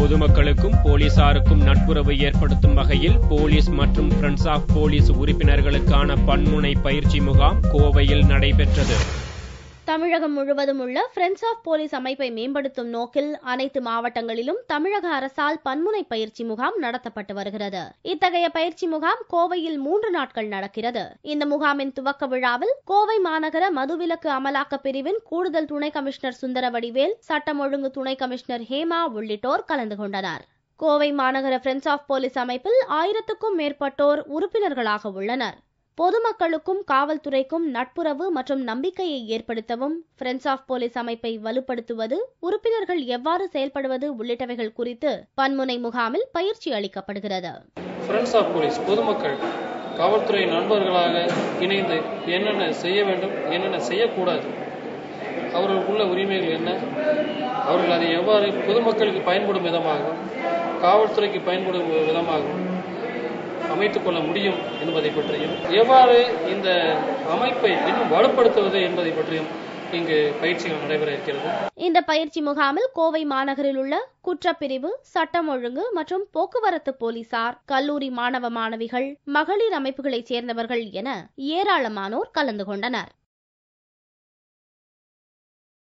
பொதுமக்களுக்கும் போலீசாருக்கும் நட்புறவு ஏற்படுத்தும் வகையில் போலீஸ் மற்றும் ஃப்ரெண்ட்ஸ் ஆஃப் போலீஸ் உறுப்பினர்களுக்கான பன்முனை பயிற்சி முகாம் கோவையில் நடைபெற்றது தமிழகம் முழுவதும் உள்ள ஃப்ரெண்ட்ஸ் ஆஃப் போலீஸ் அமைப்பை மேம்படுத்தும் நோக்கில் அனைத்து மாவட்டங்களிலும் தமிழக அரசால் பன்முனை பயிற்சி முகாம் நடத்தப்பட்டு வருகிறது இத்தகைய பயிற்சி முகாம் கோவையில் மூன்று நாட்கள் நடக்கிறது இந்த முகாமின் துவக்க விழாவில் கோவை மாநகர மதுவிலக்கு அமலாக்க பிரிவின் கூடுதல் துணை கமிஷனர் சுந்தரவடிவேல் சட்டம் ஒழுங்கு துணை கமிஷனர் ஹேமா உள்ளிட்டோர் கலந்து கொண்டனர் கோவை மாநகர ஃப்ரெண்ட்ஸ் ஆஃப் போலீஸ் அமைப்பில் ஆயிரத்துக்கும் மேற்பட்டோர் உறுப்பினர்களாக உள்ளனர் பொதுமக்களுக்கும் காவல்துறைக்கும் நட்புறவு மற்றும் நம்பிக்கையை ஏற்படுத்தவும் ஃப்ரெண்ட்ஸ் ஆஃப் போலீஸ் அமைப்பை வலுப்படுத்துவது உறுப்பினர்கள் எவ்வாறு செயல்படுவது உள்ளிட்டவைகள் குறித்து பன்முனை முகாமில் பயிற்சி அளிக்கப்படுகிறது ஃப்ரெண்ட்ஸ் ஆஃப் போலீஸ் பொதுமக்கள் காவல்துறை நண்பர்களாக இணைந்து என்னென்ன செய்ய வேண்டும் என்னென்ன செய்யக்கூடாது அவர்களுக்குள்ள உரிமைகள் என்ன அவர்கள் அதை எவ்வாறு பொதுமக்களுக்கு பயன்படும் விதமாகவும் காவல்துறைக்கு பயன்படும் விதமாகவும் அமைத்துக் கொள்ள முடியும் என்பதை பற்றியும் எவ்வாறு இந்த அமைப்பை இன்னும் வலுப்படுத்துவது என்பதை பற்றியும் இங்கு பயிற்சிகள் நடைபெற இருக்கிறது இந்த பயிற்சி முகாமில் கோவை மாநகரில் உள்ள குற்றப்பிரிவு சட்டம் ஒழுங்கு மற்றும் போக்குவரத்து போலீசார் கல்லூரி மாணவ மாணவிகள் மகளிர் அமைப்புகளைச் சேர்ந்தவர்கள் என ஏராளமானோர் கலந்து கொண்டனர்